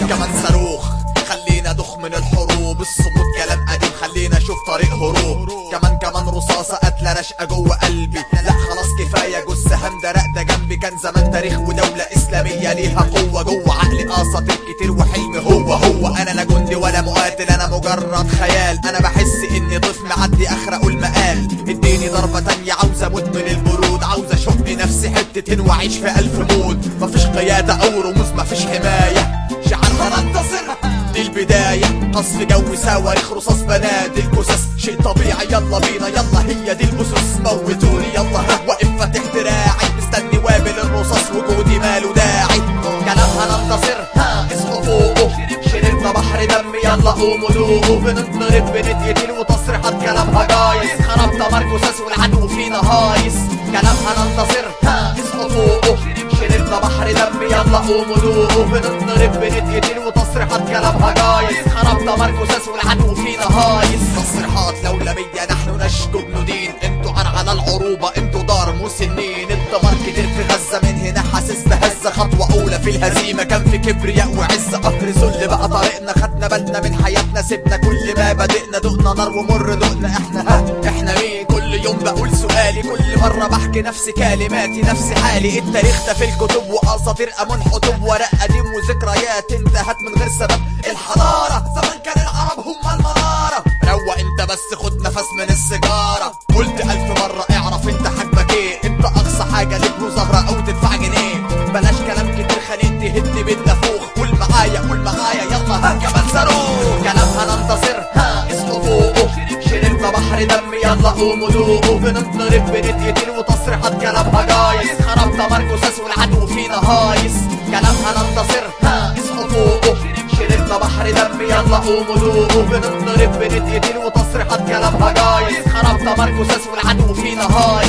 كمان صاروخ خلينا دخ من الحروب الصمود كلام قديم خلينا اشوف طريق هروب كمان كمان رصاصة قتلة رشقة جوه قلبي لا خلاص كفاية جث هندة راقدة جنبي كان زمان تاريخ ودولة إسلامية ليها قوة جوه عقلي أساطير كتير وحلمي هو هو أنا لا جندي ولا مقاتل أنا مجرد خيال أنا بحس إني ضيف معدي أخرق المقال اديني ضربة تانية عاوز أموت من البرود عاوز أشوف نفسي حتتين وأعيش في ألف مود مفيش قيادة أو رموز مفيش حماية شعارنا ننتصر دي البداية قصف جو صواريخ رصاص بنادق جثث شيء طبيعي يلا بينا يلا هي دي الأسس موتوني يلا ها واقف فاتح دراعي مستني وابل الرصاص وجودي ماله داعي كلام هننتصر ها اصحوا فوقه شربنا بحر دم يلا قوموا دوقوا بنضرب بنتقتل وتصريحات كلامها جايز خرب دمار جثث والعدو فينا هايس كلام هننتصر ها اصحوا فوقه شربنا بحر دم يلا قوموا دوقوا بنضرب بنتقتل وتصريحات كلامها جايز خرب دمار جثث والعدو فينا هايس تصريحات لولبية نحن نشكو جنودين انتوا عن على العروبة انتوا دار مسنين الدمار كتير في غزة من هنا حاسس بهزة خطوة أولى في الهزيمة كان في كبرياء وعزة قهر ذل بقى طريقنا خدنا بالنا من حياتنا سيبنا كل ما بدأنا دقنا نار ومر دقنا احنا ها احنا مين كل يوم بقول سؤالي كل مرة بحكي نفس كلماتي نفس حالي التاريخ ده في الكتب وأساطير أمون حتوب ورق قديم وذكريات انتهت من غير سبب الحضارة زمان كان العرب هم المنارة روق انت بس خد نفس من السيجارة قلت ألف مرة اعرف انت حجمك ايه انت أقصى حاجة ليك مظاهرة أو تدفع جنيه بلاش كلام كتير خليك تهد بالنافوخ قول معايا قول معايا يلا ها كمان صاروخ كلام هننتصر ها اصحوا فوقه شربنا بحر دم يلا قوموا دوقوا بنضرب بنتقتل وتصريحات كلامها جايز خرب دمار جثث والعدو فينا هايس كلام هننتصر ها اصحوا فوقه شربنا بحر دم يلا قوموا دوقوا بنضرب بنتقتل وتصريحات كلامها جايز خرب دمار جثث والعدو فينا هايس